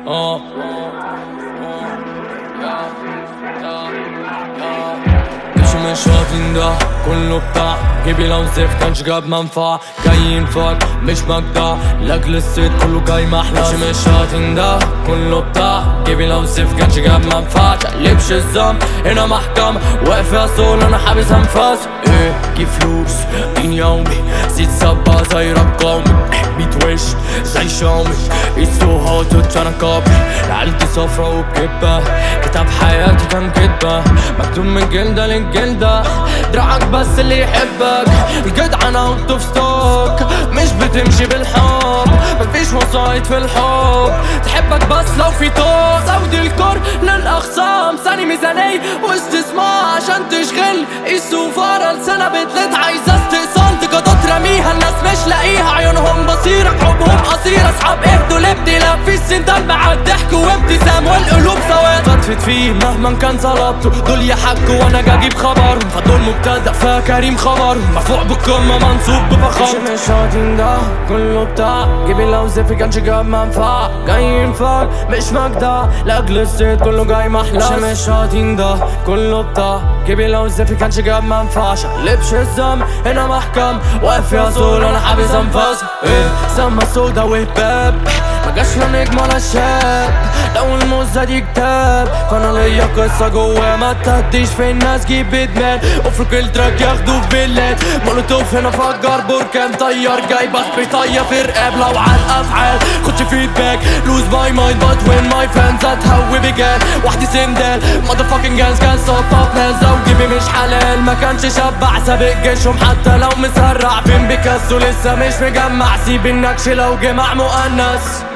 اه مش مش واخدين ده كله بتاع جيبي لو زفت كانش جاب منفعة جايين فاك مش مجدع لاجل الصيت كله جاي محلى مش مش واخدين ده كله بتاع جيبي لو زفت كانش جاب منفعة تقلبش الذنب هنا محكمة واقف يا صول انا حابس انفاس ايه جيب فلوس دين يومي زيد سبا زي رقامي بيت وش زي شاومي It's so hard to tryna copy العيال دي صفرا وبكبة كتاب حياتي كان كدبة مكتوب من جلدة للجلدة دراعك بس اللي يحبك الجدعنة اوت اوف ستوك مش بتمشي بالحب مفيش وسايط في الحب تحبك بس لو في طوق سودي الكر للأخصام ثاني ميزانية واستثمار عشان تشغل السفارة لسنة بتلت عايزة استئصال تقدر ترميها الناس مش لاقيها عيونهم بصيرة حبهم قصير اصحاب اهدوا الابتلاء في السندال مع الضحك وابتسام والقلوب سواد فضفت فيه مهما كان طلبته دول يحكوا وانا جا اجيب خبرهم فدول مبتدأ فكريم خبرهم مرفوع بالقمة منصوب بفخر مش مش واخدين ده كله بتاع جيبي لو زفي كانش جاب منفعة جايين فاك مش مجدع لاجل الصيت كله جاي محلى مش مش واخدين ده كله بتاع جيبي لو زفي كانش جاب منفعة شقلبش الذنب هنا محكم واقف يا صول انا حابس انفاس ايه سما سودا وهباب ما جاش لا نجم ولا شاب لو الموزة دي كتاب فانا ليا قصة جوا ما تهديش في الناس جيب ادمان افرك التراك ياخدوا في بلاد مولوتوف هنا فجر بركان طيار جاي بس بيطير في رقاب لو على الافعال خدش فيدباك لوز ماي مايند بات وين ماي فانز هتهوي بجان وحدي سندال ماذر فاكينج جانز كان ستوب اب ناس لو جيبي مش حلال ما كانش شبع سابق جيشهم حتى لو مسرع فين بيكاسو لسه مش مجمع سيب النكش لو جمع مؤنث